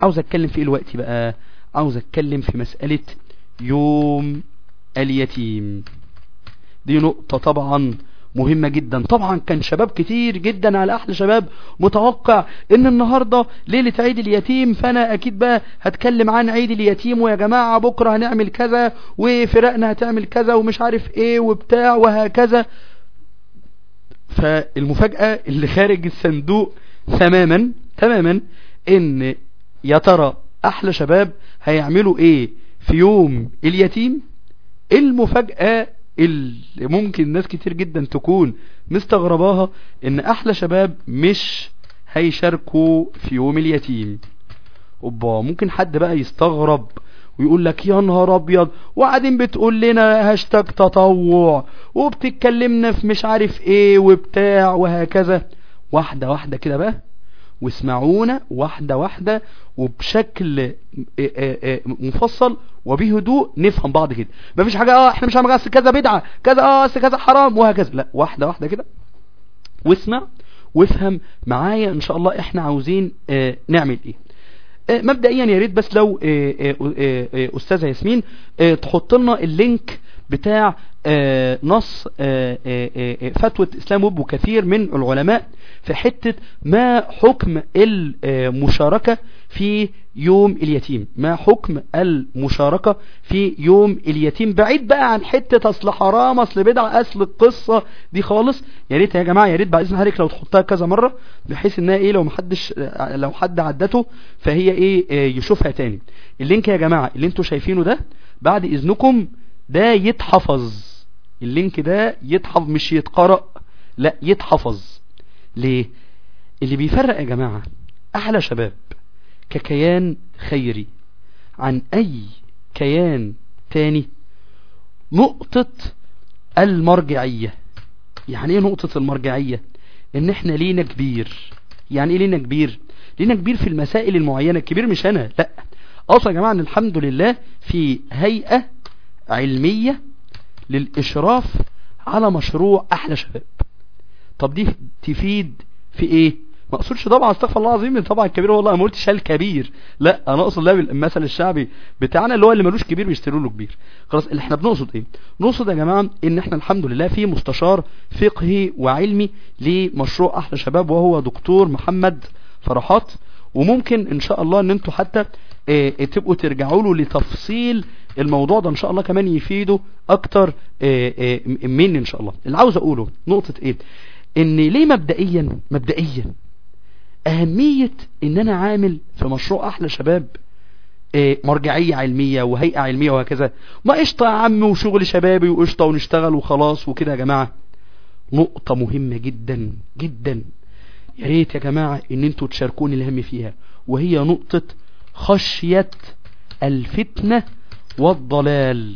عاوز اتكلم في ايه الوقت بقى عاوز اتكلم في مسألة يوم اليتيم دي نقطة طبعا مهمة جدا طبعا كان شباب كتير جدا على احلى شباب متوقع ان النهاردة ليلة عيد اليتيم فانا اكيد بقى هتكلم عن عيد اليتيم ويا جماعة بكرة هنعمل كذا وفرقنا هتعمل كذا ومش عارف ايه وبتاع وهكذا فالمفاجأة اللي خارج الصندوق تماما تماما ان يا ترى احلى شباب هيعملوا ايه في يوم اليتيم المفاجأة اللي ممكن ناس كتير جدا تكون مستغرباها ان احلى شباب مش هيشاركوا في يوم اليتيم اوبا ممكن حد بقى يستغرب ويقول لك يا نهار ابيض وقاعدين بتقول لنا هاشتاج تطوع وبتتكلمنا في مش عارف ايه وبتاع وهكذا واحدة واحدة كده بقى واسمعونا واحدة واحدة وبشكل مفصل وبهدوء نفهم بعض كده مفيش حاجة اه احنا مش هنعمل كذا بدعة كذا اه كذا حرام وهكذا لا واحدة واحدة كده واسمع وافهم معايا ان شاء الله احنا عاوزين اه نعمل ايه اه مبدئيا يا ريت بس لو اه استاذة ياسمين تحط لنا اللينك بتاع نص فتوى اسلام ويب وكثير من العلماء في حتة ما حكم المشاركة في يوم اليتيم ما حكم المشاركة في يوم اليتيم بعيد بقى عن حتة اصل حرام اصل بدع اصل القصة دي خالص يا ريت يا جماعة يا ريت بعد اذن حضرتك لو تحطها كذا مرة بحيث انها ايه لو محدش لو حد عدته فهي ايه يشوفها تاني اللينك يا جماعة اللي انتوا شايفينه ده بعد اذنكم ده يتحفظ اللينك ده يتحفظ مش يتقرأ لا يتحفظ ليه اللي بيفرق يا جماعة احلى شباب ككيان خيري عن اي كيان تاني نقطة المرجعية يعني ايه نقطة المرجعية ان احنا لينا كبير يعني ايه لينا كبير لينا كبير في المسائل المعينة الكبير مش انا لا اصلا يا جماعة ان الحمد لله في هيئة علمية للاشراف على مشروع احلى شباب طب دي تفيد في ايه ما اقصدش طبعا استغفر الله العظيم طبعا الكبير والله ما قلتش الكبير لا انا اقصد لا المثل الشعبي بتاعنا اللي هو اللي ملوش كبير بيشتروا له كبير خلاص اللي احنا بنقصد ايه نقصد يا جماعه ان احنا الحمد لله في مستشار فقهي وعلمي لمشروع احلى شباب وهو دكتور محمد فرحات وممكن ان شاء الله ان انتوا حتى اه تبقوا ترجعوا له لتفصيل الموضوع ده ان شاء الله كمان يفيده اكتر اه اه مني ان شاء الله اللي عاوز اقوله نقطة ايه ان ليه مبدئيا مبدئيا اهمية ان انا عامل في مشروع احلى شباب مرجعية علمية وهيئة علمية وهكذا ما قشطة يا عم وشغل شبابي وقشطة ونشتغل وخلاص وكده يا جماعة نقطة مهمة جدا جدا يا ريت يا جماعة ان انتوا تشاركوني الهم فيها وهي نقطة خشية الفتنة والضلال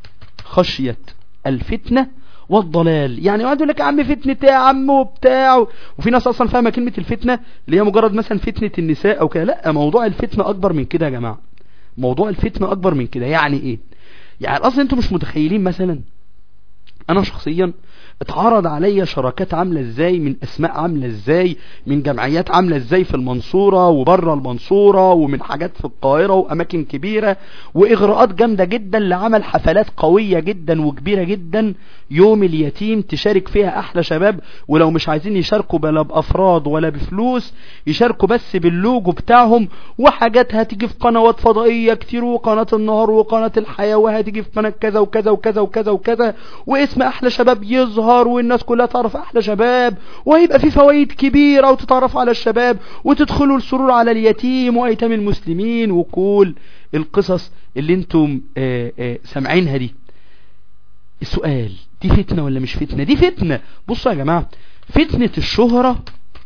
خشية الفتنة والضلال يعني يقعد يقول لك يا عم فتنة يا عم وبتاع وفي ناس اصلا فاهمه كلمة الفتنة اللي هي مجرد مثلا فتنة النساء او كده لا موضوع الفتنة اكبر من كده يا جماعة موضوع الفتنة اكبر من كده يعني ايه يعني اصلا انتوا مش متخيلين مثلا انا شخصيا اتعرض عليا شراكات عاملة ازاي من اسماء عاملة ازاي من جمعيات عاملة ازاي في المنصورة وبره المنصورة ومن حاجات في القاهرة واماكن كبيرة واغراءات جامدة جدا لعمل حفلات قوية جدا وكبيرة جدا يوم اليتيم تشارك فيها احلى شباب ولو مش عايزين يشاركوا بلا بافراد ولا بفلوس يشاركوا بس باللوجو بتاعهم وحاجات هتيجي في قنوات فضائية كتير وقناة النهار وقناة الحياة وهتيجي في قناة كذا وكذا وكذا وكذا وكذا واسم احلى شباب يظهر والناس كلها تعرف احلى شباب وهيبقى في فوائد كبيرة وتتعرف على الشباب وتدخلوا السرور على اليتيم وايتام المسلمين وكل القصص اللي انتم آآ آآ سامعينها دي السؤال دي فتنة ولا مش فتنة دي فتنة بصوا يا جماعة فتنة الشهرة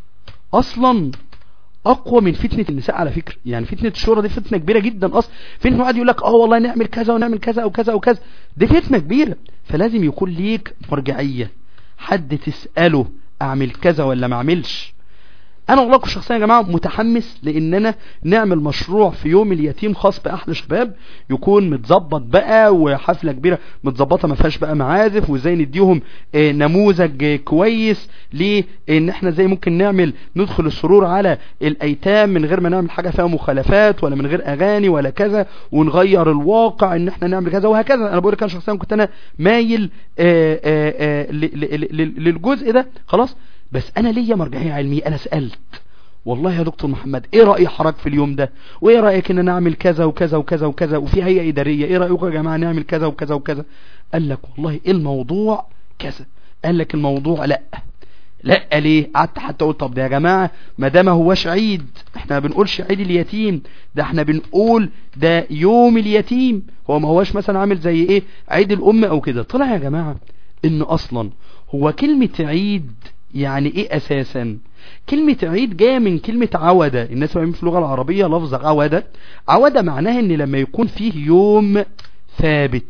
اصلا اقوى من فتنة النساء على فكرة يعني فتنة الشهرة دي فتنة كبيرة جدا اصلا فتنة واحد يقول لك اه والله نعمل كذا ونعمل كذا او كذا او كذا دي فتنة كبيرة فلازم يكون ليك مرجعية حد تسأله اعمل كذا ولا ما اعملش انا والله شخصيا يا جماعه متحمس لاننا نعمل مشروع في يوم اليتيم خاص باحلى شباب يكون متظبط بقى وحفله كبيره متظبطه ما فيهاش بقى معازف وازاي نديهم آه، نموذج آه، كويس لان احنا ازاي ممكن نعمل ندخل السرور على الايتام من غير ما نعمل حاجه فيها مخالفات ولا من غير اغاني ولا كذا ونغير الواقع ان احنا نعمل كذا وهكذا انا بقول لك انا شخصيا كنت انا مايل آه، آه، آه، ل- ل- ل- للجزء ده خلاص بس انا ليا مرجعيه علميه انا سالت والله يا دكتور محمد ايه رأي حضرتك في اليوم ده وايه رأيك ان نعمل كذا وكذا وكذا وكذا وفي هيئة ادارية ايه رأيكم يا جماعة نعمل كذا وكذا وكذا قال لك والله الموضوع كذا قال لك الموضوع لا لا ليه قعدت حتى اقول طب ده يا جماعة ما ده ما هوش عيد احنا ما بنقولش عيد اليتيم ده احنا بنقول ده يوم اليتيم هو ما هوش مثلا عامل زي ايه عيد الام او كده طلع يا جماعة ان اصلا هو كلمة عيد يعني ايه اساسا كلمة عيد جاية من كلمة عودة الناس فاهمين في اللغة العربية لفظ عودة عودة معناها ان لما يكون فيه يوم ثابت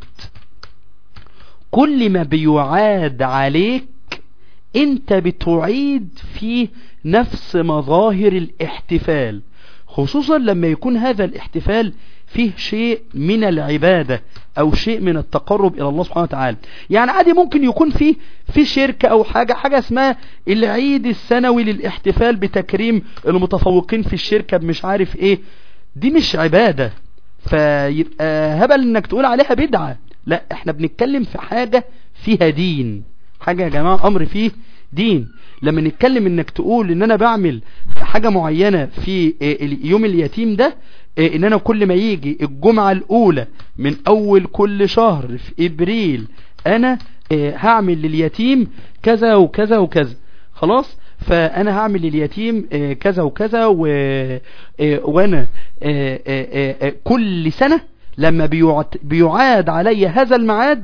كل ما بيعاد عليك انت بتعيد فيه نفس مظاهر الاحتفال خصوصا لما يكون هذا الاحتفال فيه شيء من العبادة او شيء من التقرب الى الله سبحانه وتعالى يعني عادي ممكن يكون فيه في شركة او حاجة حاجة اسمها العيد السنوي للاحتفال بتكريم المتفوقين في الشركة بمش عارف ايه دي مش عبادة فيبقى هبل انك تقول عليها بدعة لا احنا بنتكلم في حاجة فيها دين حاجة يا جماعة امر فيه دين لما نتكلم انك تقول ان انا بعمل حاجة معينة في يوم اليتيم ده ان انا كل ما يجي الجمعة الاولى من اول كل شهر في ابريل انا هعمل لليتيم كذا وكذا وكذا خلاص فانا هعمل لليتيم كذا وكذا و... وانا كل سنة لما بيعاد علي هذا الميعاد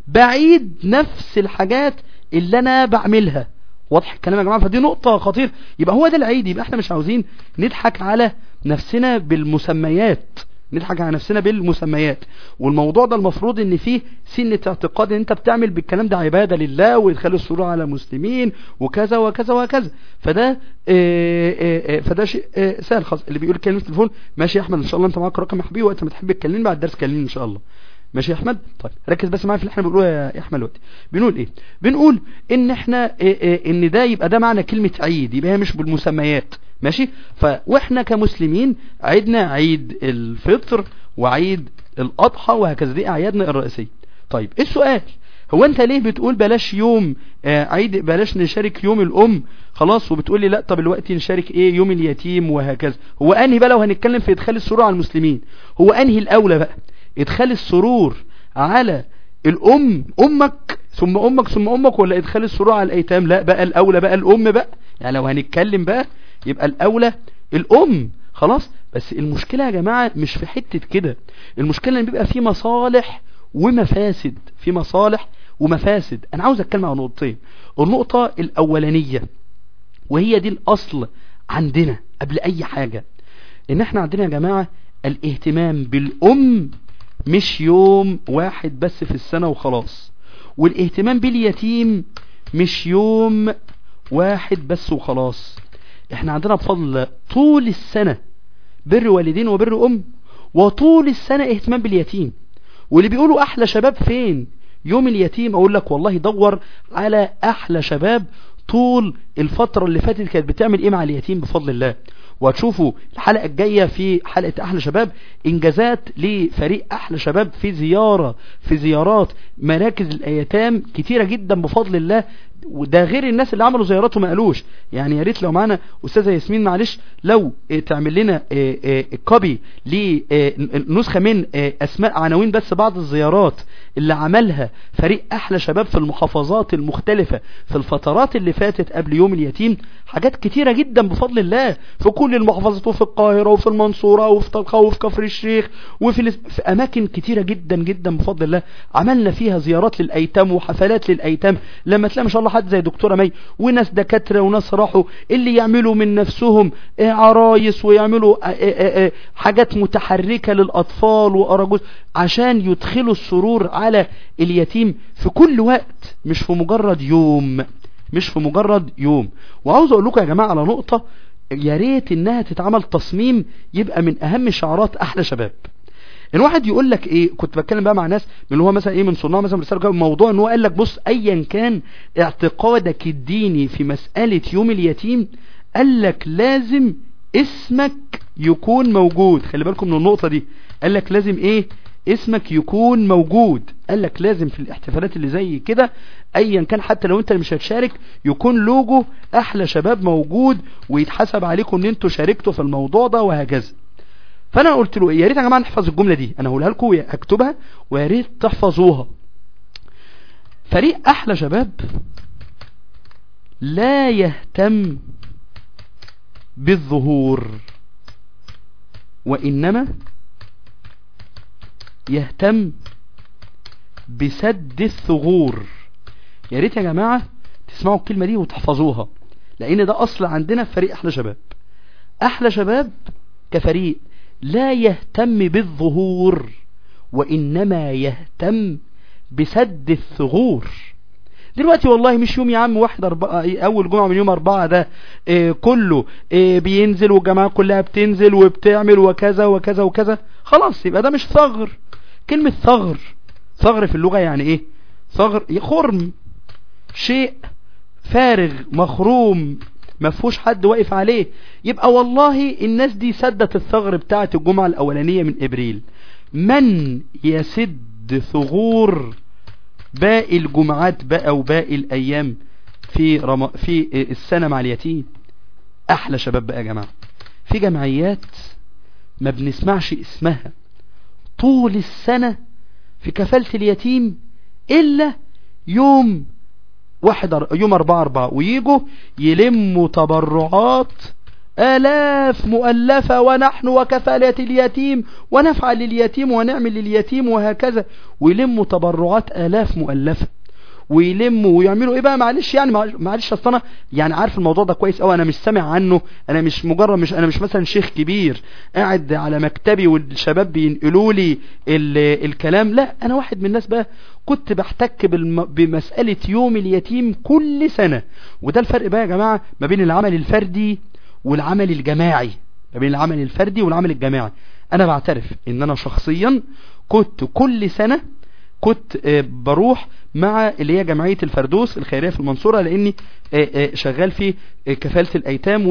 بعيد نفس الحاجات اللي انا بعملها واضح الكلام يا جماعه فدي نقطه خطيره يبقى هو ده العيد يبقى احنا مش عاوزين نضحك على نفسنا بالمسميات نضحك على نفسنا بالمسميات والموضوع ده المفروض ان فيه سنة اعتقاد ان انت بتعمل بالكلام ده عبادة لله ويدخل السرور على المسلمين وكذا وكذا وكذا فده اه اه فده شيء اه سهل خالص اللي بيقول كلمة التليفون ماشي يا احمد ان شاء الله انت معاك رقم يا حبيبي وقت ما تحب تكلمني بعد الدرس كلمني ان شاء الله ماشي يا احمد طيب ركز بس معايا في اللي احنا بنقوله يا احمد دلوقتي بنقول ايه بنقول ان احنا إيه إيه ان ده يبقى ده معنى كلمة عيد يبقى هي مش بالمسميات ماشي ف واحنا كمسلمين عيدنا عيد الفطر وعيد الاضحى وهكذا دي اعيادنا الرئيسيه طيب ايه السؤال هو انت ليه بتقول بلاش يوم آه عيد بلاش نشارك يوم الام خلاص وبتقول لي لا طب الوقت نشارك ايه يوم اليتيم وهكذا هو انهي بقى لو هنتكلم في ادخال السرور على المسلمين هو انهي الاولى بقى ادخال السرور على الام امك ثم امك ثم امك ولا ادخال السرور على الايتام لا بقى الاولى بقى الام بقى يعني لو هنتكلم بقى يبقى الاولى الام خلاص بس المشكلة يا جماعة مش في حتة كده المشكلة ان بيبقى في مصالح ومفاسد في مصالح ومفاسد انا عاوز اتكلم عن نقطتين النقطة الاولانية وهي دي الاصل عندنا قبل اي حاجة ان احنا عندنا يا جماعة الاهتمام بالام مش يوم واحد بس في السنة وخلاص والاهتمام باليتيم مش يوم واحد بس وخلاص احنا عندنا بفضل طول السنة بر والدين وبر ام وطول السنة اهتمام باليتيم واللي بيقولوا احلى شباب فين يوم اليتيم اقول لك والله دور على احلى شباب طول الفترة اللي فاتت كانت بتعمل ايه مع اليتيم بفضل الله وهتشوفوا الحلقة الجاية في حلقة أحلى شباب إنجازات لفريق أحلى شباب في زيارة في زيارات مراكز الأيتام كتيرة جدا بفضل الله وده غير الناس اللي عملوا زيارات وما قالوش يعني يا ريت لو معانا أستاذة ياسمين معلش لو تعمل لنا كوبي لنسخة من أسماء عناوين بس بعض الزيارات اللي عملها فريق أحلى شباب في المحافظات المختلفة في الفترات اللي فاتت قبل يوم اليتيم حاجات كتيرة جدا بفضل الله في كل المحافظات وفي القاهرة وفي المنصورة وفي طلقة وفي كفر الشيخ وفي الاس... في أماكن كتيرة جدا جدا بفضل الله عملنا فيها زيارات للأيتام وحفلات للأيتام لما تلاقي ما شاء الله حد زي دكتورة مي وناس دكاترة وناس راحوا اللي يعملوا من نفسهم عرايس ويعملوا حاجات متحركة للأطفال وأراجوز عشان يدخلوا السرور على اليتيم في كل وقت مش في مجرد يوم مش في مجرد يوم وعاوز اقول لكم يا جماعة على نقطة يا ريت انها تتعمل تصميم يبقى من اهم شعارات احلى شباب ان واحد يقول لك ايه كنت بتكلم بقى مع ناس من اللي هو مثلا ايه من صناع مثلا رساله كده موضوع ان هو قال لك بص ايا كان اعتقادك الديني في مساله يوم اليتيم قال لك لازم اسمك يكون موجود خلي بالكم من النقطه دي قال لك لازم ايه اسمك يكون موجود قال لك لازم في الاحتفالات اللي زي كده ايا كان حتى لو انت مش هتشارك يكون لوجو احلى شباب موجود ويتحسب عليكم ان انتوا شاركتوا في الموضوع ده وهكذا فانا قلت له يا ريت يا جماعه نحفظ الجمله دي انا هقولها لكم هكتبها ويا ريت تحفظوها فريق احلى شباب لا يهتم بالظهور وانما يهتم بسد الثغور يا ريت يا جماعه تسمعوا الكلمه دي وتحفظوها لان ده اصل عندنا في فريق احلى شباب احلى شباب كفريق لا يهتم بالظهور وإنما يهتم بسد الثغور دلوقتي والله مش يوم يا عم واحد أربعة أول جمعة من يوم أربعة ده إيه كله إيه بينزل والجماعة كلها بتنزل وبتعمل وكذا وكذا وكذا خلاص يبقى ده مش ثغر كلمة ثغر ثغر في اللغة يعني إيه ثغر خرم شيء فارغ مخروم ما فيهوش حد واقف عليه يبقى والله الناس دي سدت الثغر بتاعت الجمعة الأولانية من إبريل من يسد ثغور باقي الجمعات بقى وباقي الأيام في رم... في السنة مع اليتيم أحلى شباب بقى يا جماعة في جمعيات ما بنسمعش اسمها طول السنة في كفالة اليتيم إلا يوم واحد يوم أربعة أربعة ويجوا يلموا تبرعات آلاف مؤلفة ونحن وكفالة اليتيم ونفعل لليتيم ونعمل لليتيم وهكذا ويلموا تبرعات آلاف مؤلفة ويلموا ويعملوا ايه بقى معلش يعني معلش اصل انا يعني عارف الموضوع ده كويس قوي انا مش سامع عنه انا مش مجرد مش انا مش مثلا شيخ كبير قاعد على مكتبي والشباب بينقلوا لي الكلام لا انا واحد من الناس بقى كنت بحتك بالم... بمسألة يوم اليتيم كل سنة وده الفرق بقى يا جماعة ما بين العمل الفردي والعمل الجماعي ما بين العمل الفردي والعمل الجماعي انا بعترف ان انا شخصيا كنت كل سنة كنت بروح مع اللي هي جمعية الفردوس الخيرية في المنصورة لاني شغال في كفالة الايتام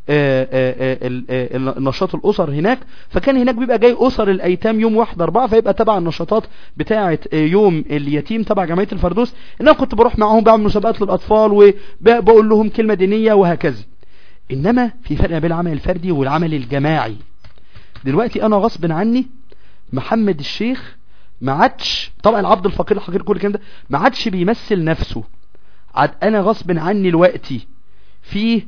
ونشاط الاسر هناك فكان هناك بيبقى جاي اسر الايتام يوم واحد اربعة فيبقى تبع النشاطات بتاعة يوم اليتيم تبع جمعية الفردوس ان انا كنت بروح معاهم بعمل مسابقات للاطفال وبقول لهم كلمة دينية وهكذا انما في فرق بين العمل الفردي والعمل الجماعي دلوقتي انا غصب عني محمد الشيخ ما عادش طبعا العبد الفقير الحقير كل الكلام ده ما عادش بيمثل نفسه عاد انا غصب عني دلوقتي في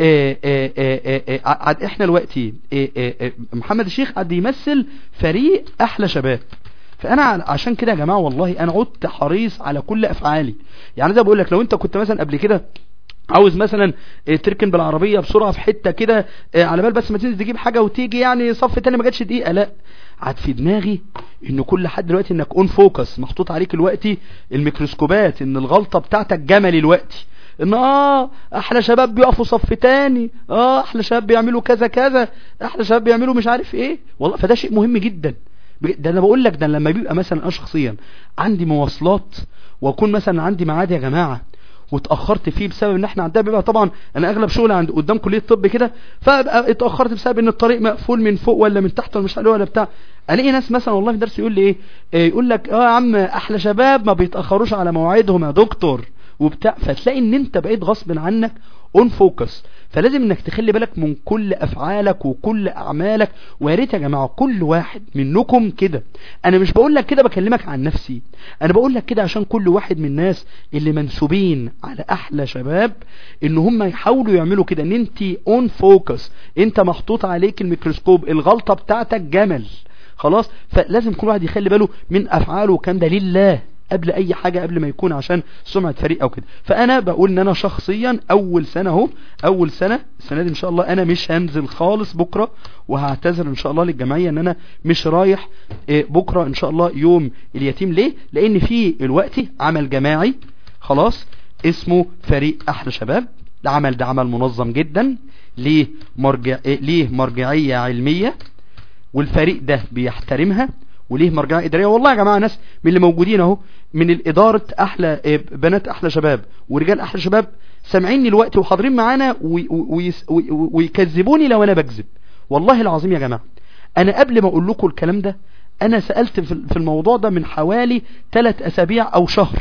عاد احنا دلوقتي محمد الشيخ عاد بيمثل فريق احلى شباب فانا عشان كده يا جماعه والله انا عدت حريص على كل افعالي يعني زي بقول لك لو انت كنت مثلا قبل كده عاوز مثلا تركن بالعربيه بسرعه في حته كده على بال بس ما تنزل تجيب حاجه وتيجي يعني صف تاني ما جاتش دقيقه لا عاد في دماغي ان كل حد دلوقتي انك اون فوكس محطوط عليك دلوقتي الميكروسكوبات ان الغلطه بتاعتك جملي دلوقتي ان اه احلى شباب بيقفوا صف تاني اه احلى شباب بيعملوا كذا كذا احلى شباب بيعملوا مش عارف ايه والله فده شيء مهم جدا ده انا بقول لك ده لما بيبقى مثلا انا شخصيا عندي مواصلات واكون مثلا عندي ميعاد يا جماعه واتاخرت فيه بسبب ان احنا عندنا بيبقى طبعا انا اغلب شغلي عند قدام كليه الطب كده فابقى اتاخرت بسبب ان الطريق مقفول من فوق ولا من تحت ولا مش عارف ولا بتاع الاقي ناس مثلا والله في درس يقول لي ايه, إيه يقول لك اه يا عم احلى شباب ما بيتاخروش على مواعيدهم يا دكتور وبتاع فتلاقي ان انت بقيت غصب عنك اون فوكس فلازم انك تخلي بالك من كل افعالك وكل اعمالك ويا ريت يا جماعه كل واحد منكم كده انا مش بقول لك كده بكلمك عن نفسي انا بقول لك كده عشان كل واحد من الناس اللي منسوبين على احلى شباب ان هم يحاولوا يعملوا كده ان انت اون فوكس انت محطوط عليك الميكروسكوب الغلطه بتاعتك جمل خلاص فلازم كل واحد يخلي باله من افعاله وكان ده لله قبل اي حاجة قبل ما يكون عشان سمعة فريق او كده فانا بقول ان انا شخصيا اول سنة اهو اول سنة السنة دي ان شاء الله انا مش هنزل خالص بكرة وهعتذر ان شاء الله للجمعية ان انا مش رايح بكرة ان شاء الله يوم اليتيم ليه لان في الوقت عمل جماعي خلاص اسمه فريق احلى شباب العمل ده عمل منظم جدا ليه مرجع إيه ليه مرجعية علمية والفريق ده بيحترمها وليه مرجعية إدارية والله يا جماعة ناس من اللي موجودين اهو من الإدارة أحلى إيه، بنات أحلى شباب ورجال أحلى شباب سامعيني الوقت وحاضرين معانا وي- ويس- وي- ويكذبوني لو أنا بكذب والله العظيم يا جماعة أنا قبل ما أقول لكم الكلام ده أنا سألت في في الموضوع ده من حوالي ثلاث أسابيع أو شهر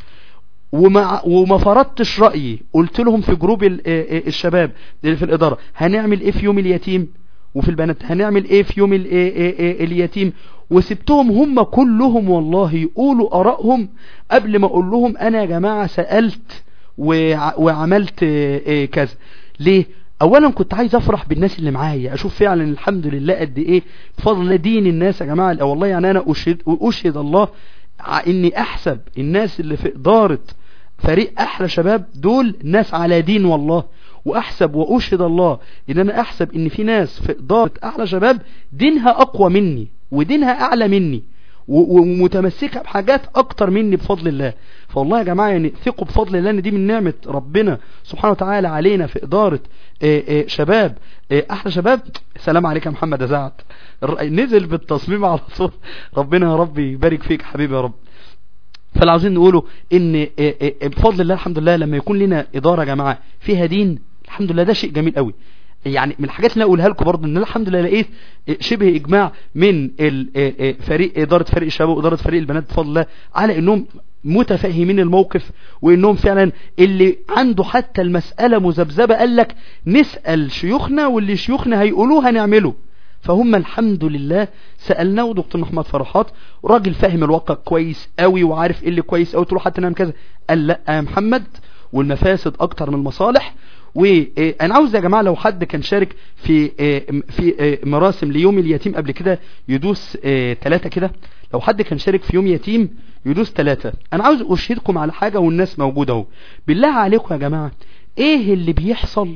وما وما فرضتش رأيي قلت لهم في جروب ال- آه، آه، الشباب اللي في الإدارة هنعمل ايه في يوم اليتيم وفي البنات هنعمل ايه في يوم ال- آه، آه، آه، اليتيم وسبتهم هم كلهم والله يقولوا آرائهم قبل ما اقول لهم انا يا جماعة سألت وع- وعملت آه، آه، كذا ليه اولا كنت عايز افرح بالناس اللي معايا اشوف فعلا الحمد لله قد ايه بفضل دين الناس يا جماعة والله يعني انا اشهد واشهد الله ع- اني احسب الناس اللي في ادارة فريق احلى شباب دول ناس على دين والله واحسب واشهد الله ان انا احسب ان في ناس في ادارة احلى شباب دينها اقوى مني ودينها اعلى مني و- ومتمسكة بحاجات اكتر مني بفضل الله فوالله يا جماعة يعني ثقوا بفضل الله ان دي من نعمة ربنا سبحانه وتعالى علينا في ادارة آه، آه، شباب آه، احلى شباب سلام عليك يا محمد يا سعد الر- نزل بالتصميم على طول ربنا يا رب يبارك فيك حبيبي يا رب فاللي عاوزين نقوله ان آه، آه، بفضل الله الحمد لله لما يكون لنا اداره يا جماعه فيها دين الحمد لله ده شيء جميل قوي يعني من الحاجات اللي أنا اقولها لكم برضه ان أنا الحمد لله لقيت آه، شبه اجماع من ال- آه، آه، فريق اداره فريق الشباب واداره فريق البنات بفضل الله على انهم متفهمين الموقف وانهم فعلا اللي عنده حتى المساله مذبذبه قال لك نسال شيوخنا واللي شيوخنا هيقولوه هنعمله فهم الحمد لله سألناه دكتور محمد فرحات راجل فاهم الواقع كويس قوي وعارف ايه اللي كويس قوي قلت له حتى نعمل كذا قال لا يا محمد والمفاسد اكتر من المصالح وانا عاوز يا جماعه لو حد كان شارك في آه، في آه، مراسم ليوم اليتيم قبل كده يدوس ثلاثة كده لو حد كان شارك في يوم يتيم يدوس ثلاثة انا عاوز اشهدكم على حاجه والناس موجوده اهو بالله عليكم يا جماعه ايه اللي بيحصل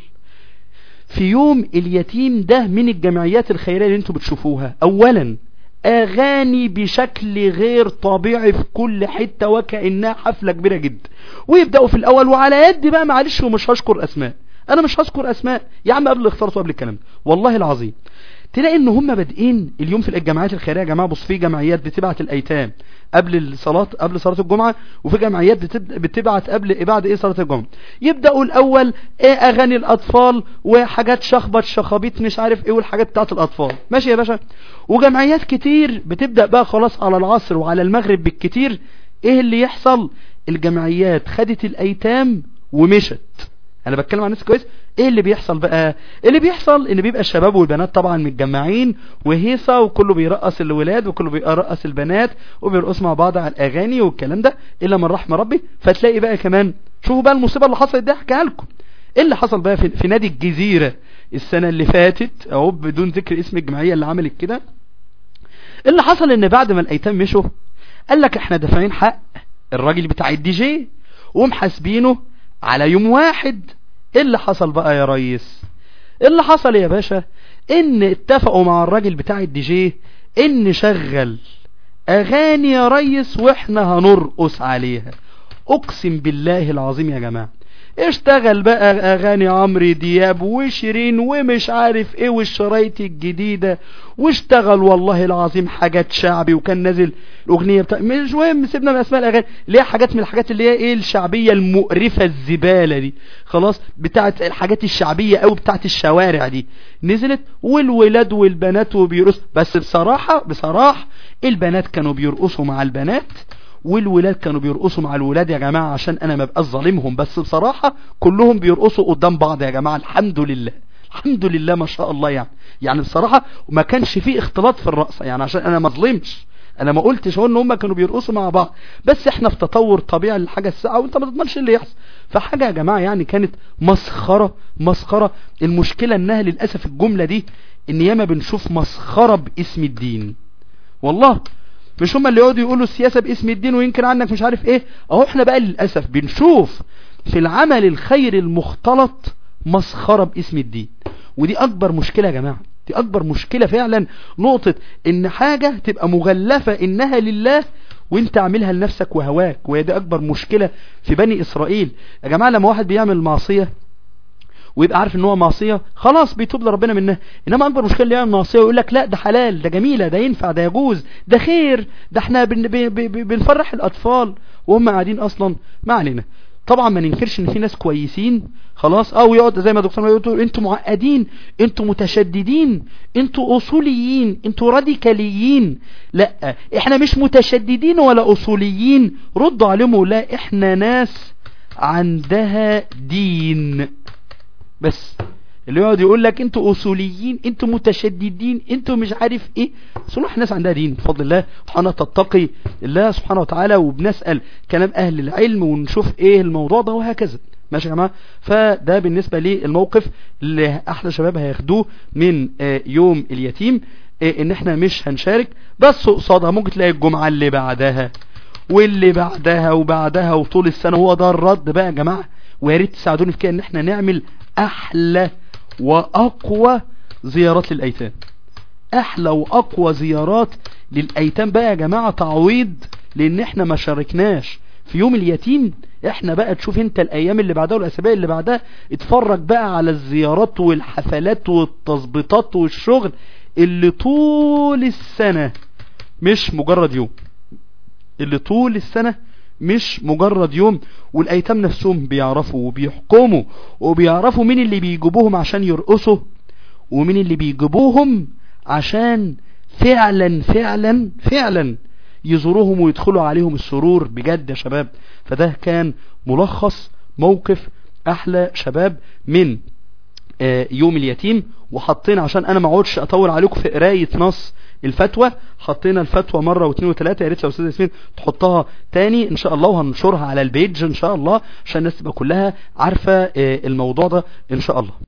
في يوم اليتيم ده من الجمعيات الخيرية اللي انتوا بتشوفوها اولا اغاني بشكل غير طبيعي في كل حتة وكأنها حفلة كبيرة جدا ويبدأوا في الاول وعلى يد بقى معلش ومش هشكر اسماء انا مش هذكر اسماء يا عم قبل الاختلاط وقبل الكلام ده. والله العظيم تلاقي ان هم بادئين اليوم في الجمعيات الخيريه يا جماعه بص في جمعيات بتبعت الايتام قبل الصلاه قبل صلاه الجمعه وفي جمعيات بتب- بتبعت قبل بعد ايه صلاه الجمعه يبداوا الاول ايه اغاني الاطفال وحاجات شخبط شخابيط مش عارف ايه والحاجات بتاعت الاطفال ماشي يا باشا وجمعيات كتير بتبدا بقى خلاص على العصر وعلى المغرب بالكتير ايه اللي يحصل الجمعيات خدت الايتام ومشت انا بتكلم عن ناس كويس ايه اللي بيحصل بقى اللي بيحصل ان بيبقى الشباب والبنات طبعا متجمعين وهيصه وكله بيرقص الولاد وكله بيرقص البنات وبيرقصوا مع بعض على الاغاني والكلام ده الا من رحم ربي فتلاقي بقى كمان شوفوا بقى المصيبه اللي حصلت دي احكيها لكم ايه اللي حصل بقى في, في نادي الجزيره السنه اللي فاتت اهو بدون ذكر اسم الجمعيه اللي عملت كده اللي حصل ان بعد ما الايتام مشوا قال لك احنا دافعين حق الراجل بتاع الدي جي ومحاسبينه على يوم واحد ايه اللي حصل بقى يا ريس ايه اللي حصل يا باشا ان اتفقوا مع الراجل بتاع الدي جي ان شغل اغاني يا ريس واحنا هنرقص عليها اقسم بالله العظيم يا جماعة اشتغل بقى اغاني عمرو دياب وشيرين ومش عارف ايه والشرايط الجديدة واشتغل والله العظيم حاجات شعبي وكان نازل الاغنية بتاع مش مهم سيبنا من اسماء الاغاني اللي هي حاجات من الحاجات اللي هي ايه الشعبية المقرفة الزبالة دي خلاص بتاعت الحاجات الشعبية او بتاعت الشوارع دي نزلت والولاد والبنات وبيرقصوا بس بصراحة بصراحة البنات كانوا بيرقصوا مع البنات والولاد كانوا بيرقصوا مع الولاد يا جماعة عشان انا ما بقاش ظالمهم بس بصراحة كلهم بيرقصوا قدام بعض يا جماعة الحمد لله الحمد لله ما شاء الله يعني يعني بصراحة ما كانش فيه اختلاط في الرقصة يعني عشان انا ما ظلمش انا ما قلتش هو ان هم كانوا بيرقصوا مع بعض بس احنا في تطور طبيعي للحاجة الساعة وانت ما تضمنش اللي يحصل فحاجة يا جماعة يعني كانت مسخرة مسخرة المشكلة انها للأسف الجملة دي ان ياما بنشوف مسخرة باسم الدين والله مش هم اللي يقعدوا يقولوا السياسة باسم الدين وينكر عنك مش عارف ايه اهو احنا بقى للأسف بنشوف في العمل الخير المختلط مسخرة باسم الدين ودي اكبر مشكلة يا جماعة دي اكبر مشكلة فعلا نقطة ان حاجة تبقى مغلفة انها لله وانت عاملها لنفسك وهواك وهي دي اكبر مشكلة في بني اسرائيل يا جماعة لما واحد بيعمل معصية ويبقى عارف ان هو معصيه خلاص بيتوب لربنا منها انما اكبر مشكله اللي يعمل معصيه ويقول لك لا ده حلال ده جميله ده ينفع ده يجوز ده خير ده احنا بن بن بن بنفرح الاطفال وهم قاعدين اصلا ما علينا طبعا ما ننكرش ان في ناس كويسين خلاص او يقعد زي ما دكتور ما يقول انتوا معقدين انتوا متشددين انتوا اصوليين انتوا راديكاليين لا احنا مش متشددين ولا اصوليين ردوا عليهم ولا احنا ناس عندها دين بس اللي يقعد يقول لك انتوا اصوليين انتوا متشددين انتوا مش عارف ايه صلح ناس عندها دين بفضل الله سبحانه تتقي الله سبحانه وتعالى وبنسأل كلام اهل العلم ونشوف ايه الموضوع ده وهكذا ماشي يا جماعه فده بالنسبه للموقف اللي احلى شباب هياخدوه من آه يوم اليتيم آه ان احنا مش هنشارك بس قصادها ممكن تلاقي الجمعه اللي بعدها واللي بعدها وبعدها وطول السنه هو ده الرد بقى يا جماعه ويا ريت تساعدوني في كده ان احنا نعمل احلى واقوى زيارات للايتام احلى واقوى زيارات للايتام بقى يا جماعة تعويض لان احنا ما شاركناش في يوم اليتيم احنا بقى تشوف انت الايام اللي بعدها والاسابيع اللي بعدها اتفرج بقى على الزيارات والحفلات والتظبيطات والشغل اللي طول السنة مش مجرد يوم اللي طول السنة مش مجرد يوم والايتام نفسهم بيعرفوا وبيحكموا وبيعرفوا مين اللي بيجيبوهم عشان يرقصوا ومين اللي بيجيبوهم عشان فعلا فعلا فعلا يزوروهم ويدخلوا عليهم السرور بجد يا شباب فده كان ملخص موقف احلى شباب من يوم اليتيم وحطينا عشان انا ما اقعدش اطول عليكم في قرايه نص الفتوى حطينا الفتوى مرة واثنين وثلاثة يا ريت لو استاذ ياسمين تحطها تاني ان شاء الله وهنشرها على البيج ان شاء الله عشان الناس تبقى كلها عارفة الموضوع ده ان شاء الله